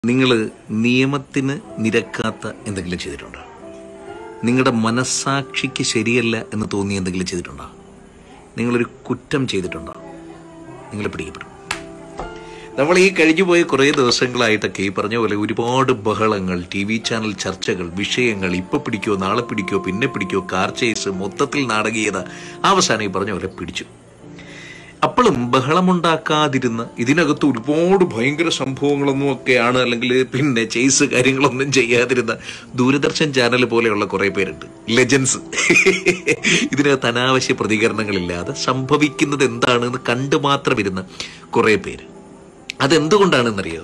നിങ്ങൾ നിയമത്തിന് നിരക്കാത്ത എന്തെങ്കിലും ചെയ്തിട്ടുണ്ടോ നിങ്ങളുടെ മനസ്സാക്ഷിക്ക് ശരിയല്ല എന്ന് തോന്നി എന്തെങ്കിലും ചെയ്തിട്ടുണ്ടോ നിങ്ങളൊരു കുറ്റം ചെയ്തിട്ടുണ്ടോ നിങ്ങൾ പിടിക്കപ്പെടും നമ്മൾ ഈ കഴിഞ്ഞുപോയ കുറേ ദിവസങ്ങളായിട്ടൊക്കെ ഈ പറഞ്ഞ പോലെ ഒരുപാട് ബഹളങ്ങൾ ടി വി ചാനൽ ചർച്ചകൾ വിഷയങ്ങൾ ഇപ്പൊ പിടിക്കോ നാളെ പിടിക്കോ പിന്നെ പിടിക്കോ കാർ ചേസ് മൊത്തത്തിൽ നാടകീയത അവസാനം ഈ പറഞ്ഞ പോലെ പിടിച്ചു അപ്പോഴും ബഹളമുണ്ടാക്കാതിരുന്ന് ഇതിനകത്ത് ഒരുപാട് ഭയങ്കര സംഭവങ്ങളൊന്നും ഒക്കെയാണ് അല്ലെങ്കിൽ പിന്നെ ചെയ്സ് കാര്യങ്ങളൊന്നും ചെയ്യാതിരുന്ന ദൂരദർശൻ ചാനൽ പോലെയുള്ള കുറെ പേരുണ്ട് ലെജൻസ് ഇതിനകത്ത് അനാവശ്യ പ്രതികരണങ്ങളില്ലാതെ സംഭവിക്കുന്നത് എന്താണെന്ന് കണ്ടു മാത്രം ഇരുന്ന കുറെ പേര് അതെന്തുകൊണ്ടാണെന്നറിയോ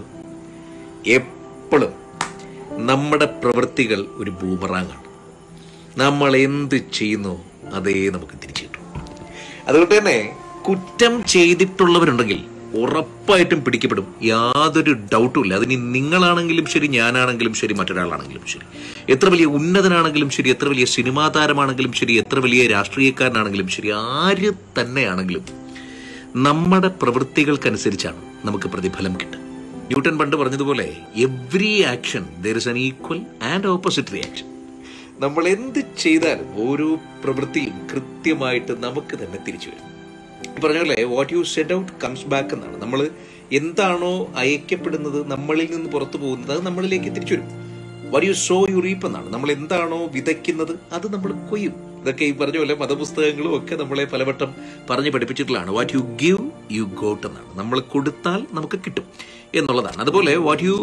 എപ്പോഴും നമ്മുടെ പ്രവൃത്തികൾ ഒരു ബൂമറാങ്ങാണ് നമ്മൾ എന്ത് ചെയ്യുന്നു അതേ നമുക്ക് തിരിച്ചു കിട്ടും അതുകൊണ്ട് തന്നെ കുറ്റം ചെയ്തിട്ടുള്ളവരുണ്ടെങ്കിൽ ഉറപ്പായിട്ടും പിടിക്കപ്പെടും യാതൊരു ഡൗട്ടും ഇല്ല അതിന് നിങ്ങളാണെങ്കിലും ശരി ഞാനാണെങ്കിലും ശരി മറ്റൊരാളാണെങ്കിലും ശരി എത്ര വലിയ ഉന്നതനാണെങ്കിലും ശരി എത്ര വലിയ സിനിമാ താരമാണെങ്കിലും ശരി എത്ര വലിയ രാഷ്ട്രീയക്കാരനാണെങ്കിലും ശരി ആര് തന്നെയാണെങ്കിലും നമ്മുടെ പ്രവൃത്തികൾക്കനുസരിച്ചാണ് നമുക്ക് പ്രതിഫലം കിട്ടുക ന്യൂട്ടൺ പണ്ട് പറഞ്ഞതുപോലെ every action there is an equal and opposite reaction നമ്മൾ എന്ത് ചെയ്താലും ഓരോ പ്രവൃത്തിയും കൃത്യമായിട്ട് നമുക്ക് തന്നെ തിരിച്ചു വരും ഈ പറഞ്ഞ പോലെ what you set out comes back എന്നാണ് നമ്മൾ എന്താണോ അയക്കപ്പെടുന്നത് നമ്മളിൽ നിന്ന് പുറത്തു പോകുന്നത് അത് നമ്മളിലേക്ക് തിരിച്ചു വരും what you sow you reap എന്നാണ് നമ്മൾ എന്താണോ വിതയ്ക്കുന്നത് അത് നമ്മൾ കൊയ്യും ഇതൊക്കെ ഈ പറഞ്ഞ പോലെ മതപുസ്തകങ്ങളും ഒക്കെ നമ്മളെ പലവട്ടം പറഞ്ഞു പഠിപ്പിച്ചിട്ടുള്ളതാണ് what you give you got എന്നാണ് നമ്മൾ കൊടുത്താൽ നമുക്ക് കിട്ടും എന്നുള്ളതാണ് അതുപോലെ what you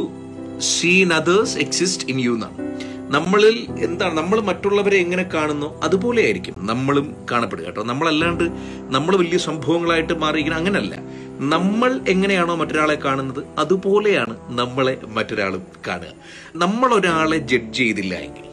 see in others exist in you എന്നാണ് നമ്മളിൽ എന്താണ് നമ്മൾ മറ്റുള്ളവരെ എങ്ങനെ കാണുന്നു അതുപോലെ ആയിരിക്കും നമ്മളും കാണപ്പെടുക കേട്ടോ നമ്മളല്ലാണ്ട് നമ്മൾ വലിയ സംഭവങ്ങളായിട്ട് മാറിയിരിക്കണം അങ്ങനല്ല നമ്മൾ എങ്ങനെയാണോ മറ്റൊരാളെ കാണുന്നത് അതുപോലെയാണ് നമ്മളെ മറ്റൊരാളും കാണുക നമ്മൾ ഒരാളെ ജഡ്ജ് ചെയ്തില്ല എങ്കിൽ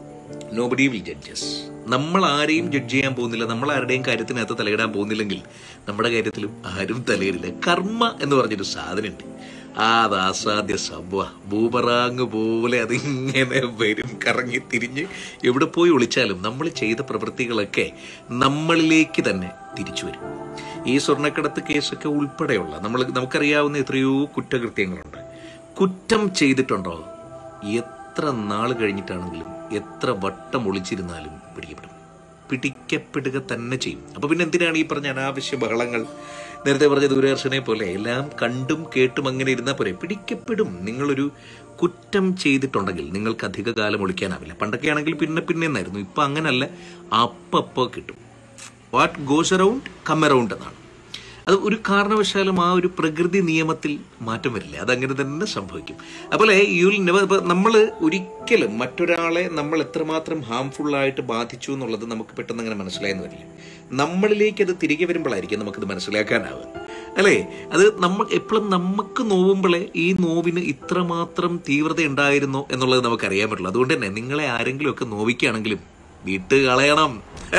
നോബഡി വിൽ ജഡ്ജസ് നമ്മൾ ആരെയും ജഡ്ജ് ചെയ്യാൻ പോകുന്നില്ല നമ്മൾ ആരുടെയും കാര്യത്തിനകത്ത് തലയിടാൻ പോകുന്നില്ലെങ്കിൽ നമ്മുടെ കാര്യത്തിലും ആരും തലയിടില്ല കർമ്മ എന്ന് പറഞ്ഞൊരു സാധനമുണ്ട് അത് അസാധ്യ സംഭവ ബൂബറാങ് പോലെ അതിങ്ങനെ വരും കറങ്ങി തിരിഞ്ഞ് എവിടെ പോയി ഒളിച്ചാലും നമ്മൾ ചെയ്ത പ്രവൃത്തികളൊക്കെ നമ്മളിലേക്ക് തന്നെ തിരിച്ചു വരും ഈ സ്വർണ്ണക്കടത്ത് കേസൊക്കെ ഉൾപ്പെടെയുള്ള നമ്മൾ നമുക്കറിയാവുന്ന എത്രയോ കുറ്റകൃത്യങ്ങളുണ്ട് കുറ്റം ചെയ്തിട്ടുണ്ടോ എത്ര നാൾ കഴിഞ്ഞിട്ടാണെങ്കിലും എത്ര വട്ടം ഒളിച്ചിരുന്നാലും പിടിക്കപ്പെടും പിടിക്കപ്പെടുക തന്നെ ചെയ്യും അപ്പൊ പിന്നെ എന്തിനാണ് ഈ പറഞ്ഞ അനാവശ്യ ബഹളങ്ങൾ നേരത്തെ പറഞ്ഞ ദൂരദർശനെ പോലെ എല്ലാം കണ്ടും കേട്ടും അങ്ങനെ ഇരുന്നാൽ പോരെ പിടിക്കപ്പെടും നിങ്ങളൊരു കുറ്റം ചെയ്തിട്ടുണ്ടെങ്കിൽ നിങ്ങൾക്ക് അധിക കാലം ഒളിക്കാനാവില്ല പണ്ടൊക്കെ ആണെങ്കിൽ പിന്നെ പിന്നെ എന്നായിരുന്നു ഇപ്പൊ അങ്ങനല്ല അപ്പപ്പോ കിട്ടും what goes around come around എന്നാണ് അത് ഒരു കാരണവശാലും ആ ഒരു പ്രകൃതി നിയമത്തിൽ മാറ്റം വരില്ല അതങ്ങനെ തന്നെ സംഭവിക്കും അതുപോലെ യുൽ നെവർ നമ്മൾ ഒരിക്കലും മറ്റൊരാളെ നമ്മൾ എത്രമാത്രം ഹാംഫുൾ ആയിട്ട് ബാധിച്ചു എന്നുള്ളത് നമുക്ക് പെട്ടെന്ന് അങ്ങനെ മനസ്സിലായെന്ന് വരില്ല നമ്മളിലേക്ക് അത് തിരികെ വരുമ്പോഴായിരിക്കും നമുക്കത് മനസ്സിലാക്കാനാവുക അല്ലേ അത് നമ്മൾ എപ്പോഴും നമുക്ക് നോവുമ്പോഴേ ഈ നോവിന് ഇത്രമാത്രം തീവ്രത ഉണ്ടായിരുന്നോ എന്നുള്ളത് നമുക്ക് അറിയാൻ പറ്റുള്ളൂ അതുകൊണ്ട് തന്നെ നിങ്ങളെ ആരെങ്കിലും ഒക്കെ നോവിക്കുകയാണെങ്കിലും വിട്ട് കളയണം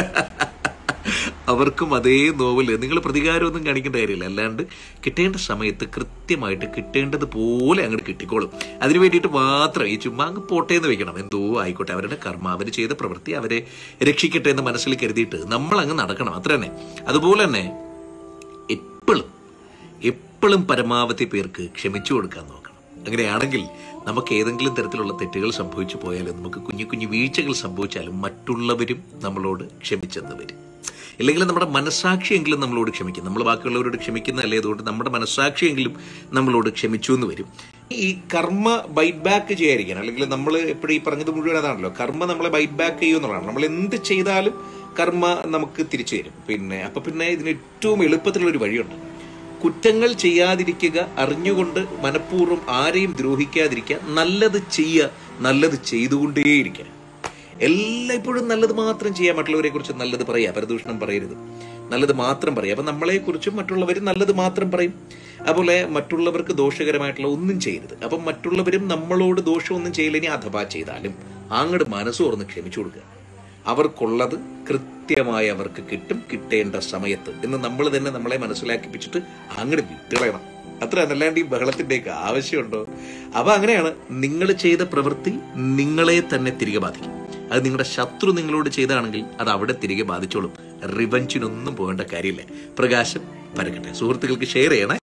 അവർക്കും അതേ നോവല് നിങ്ങൾ പ്രതികാരമൊന്നും കാണിക്കേണ്ട കാര്യമില്ല അല്ലാണ്ട് കിട്ടേണ്ട സമയത്ത് കൃത്യമായിട്ട് കിട്ടേണ്ടത് പോലെ അങ്ങോട്ട് കിട്ടിക്കോളും അതിനു വേണ്ടിയിട്ട് മാത്രം ഈ ചുമ്മാ അങ്ങ് പോട്ടെ എന്ന് വെക്കണം എന്തോ ആയിക്കോട്ടെ അവരുടെ കർമ്മ അവർ ചെയ്ത പ്രവൃത്തി അവരെ രക്ഷിക്കട്ടെ എന്ന് മനസ്സിൽ കരുതിയിട്ട് നമ്മൾ അങ്ങ് നടക്കണം അത്ര തന്നെ അതുപോലെ തന്നെ എപ്പോഴും എപ്പോഴും പരമാവധി പേർക്ക് ക്ഷമിച്ചു കൊടുക്കാൻ നോക്കണം അങ്ങനെയാണെങ്കിൽ നമുക്ക് ഏതെങ്കിലും തരത്തിലുള്ള തെറ്റുകൾ സംഭവിച്ചു പോയാലും നമുക്ക് കുഞ്ഞു കുഞ്ഞു വീഴ്ചകൾ സംഭവിച്ചാലും മറ്റുള്ളവരും നമ്മളോട് ക്ഷമിച്ചെന്ന് വരും ഇല്ലെങ്കിൽ നമ്മുടെ മനസ്സാക്ഷിയെങ്കിലും നമ്മളോട് ക്ഷമിക്കും നമ്മൾ ബാക്കിയുള്ളവരോട് ക്ഷമിക്കുന്നതല്ലേ അതുകൊണ്ട് നമ്മുടെ മനസ്സാക്ഷിയെങ്കിലും നമ്മളോട് ക്ഷമിച്ചു എന്ന് വരും ഈ കർമ്മ ബൈറ്റ് ബാക്ക് ചെയ്യാതിരിക്കാൻ അല്ലെങ്കിൽ നമ്മൾ എപ്പോഴും ഈ പറഞ്ഞത് മുഴുവൻ അതാണല്ലോ കർമ്മ നമ്മളെ ബൈറ്റ് ബാക്ക് ചെയ്യുമെന്നുള്ളതാണ് നമ്മൾ എന്ത് ചെയ്താലും കർമ്മ നമുക്ക് തിരിച്ചു തരും പിന്നെ അപ്പൊ പിന്നെ ഇതിന് ഏറ്റവും എളുപ്പത്തിലുള്ള ഒരു വഴിയുണ്ട് കുറ്റങ്ങൾ ചെയ്യാതിരിക്കുക അറിഞ്ഞുകൊണ്ട് മനഃപൂർവ്വം ആരെയും ദ്രോഹിക്കാതിരിക്കുക നല്ലത് ചെയ്യുക നല്ലത് ചെയ്തുകൊണ്ടേയിരിക്കുക എല്ലായ്പ്പോഴും നല്ലത് മാത്രം ചെയ്യാൻ മറ്റുള്ളവരെ കുറിച്ച് നല്ലത് പറയാ പരദൂഷണം പറയരുത് നല്ലത് മാത്രം പറയാം അപ്പൊ നമ്മളെ കുറിച്ചും മറ്റുള്ളവർ നല്ലത് മാത്രം പറയും അതുപോലെ മറ്റുള്ളവർക്ക് ദോഷകരമായിട്ടുള്ള ഒന്നും ചെയ്യരുത് അപ്പം മറ്റുള്ളവരും നമ്മളോട് ദോഷമൊന്നും ചെയ്യില്ല ഇനി അഥവാ ചെയ്താലും അങ്ങോട്ട് മനസ്സ് തുറന്ന് ക്ഷമിച്ചു കൊടുക്കുക അവർക്കുള്ളത് കൃത്യമായി അവർക്ക് കിട്ടും കിട്ടേണ്ട സമയത്ത് എന്ന് നമ്മൾ തന്നെ നമ്മളെ മനസ്സിലാക്കിപ്പിച്ചിട്ട് അങ്ങോട്ട് വിട്ടുകളയണം അത്ര അല്ലാണ്ട് ഈ ബഹളത്തിന്റെയൊക്കെ ആവശ്യമുണ്ടോ അപ്പൊ അങ്ങനെയാണ് നിങ്ങൾ ചെയ്ത പ്രവൃത്തി നിങ്ങളെ തന്നെ തിരികെ ബാധിക്കും അത് നിങ്ങളുടെ ശത്രു നിങ്ങളോട് ചെയ്താണെങ്കിൽ അത് അവിടെ തിരികെ ബാധിച്ചോളും റിവഞ്ചിനൊന്നും പോകേണ്ട കാര്യമില്ല പ്രകാശം പരക്കട്ടെ സുഹൃത്തുക്കൾക്ക് ഷെയർ ചെയ്യണേ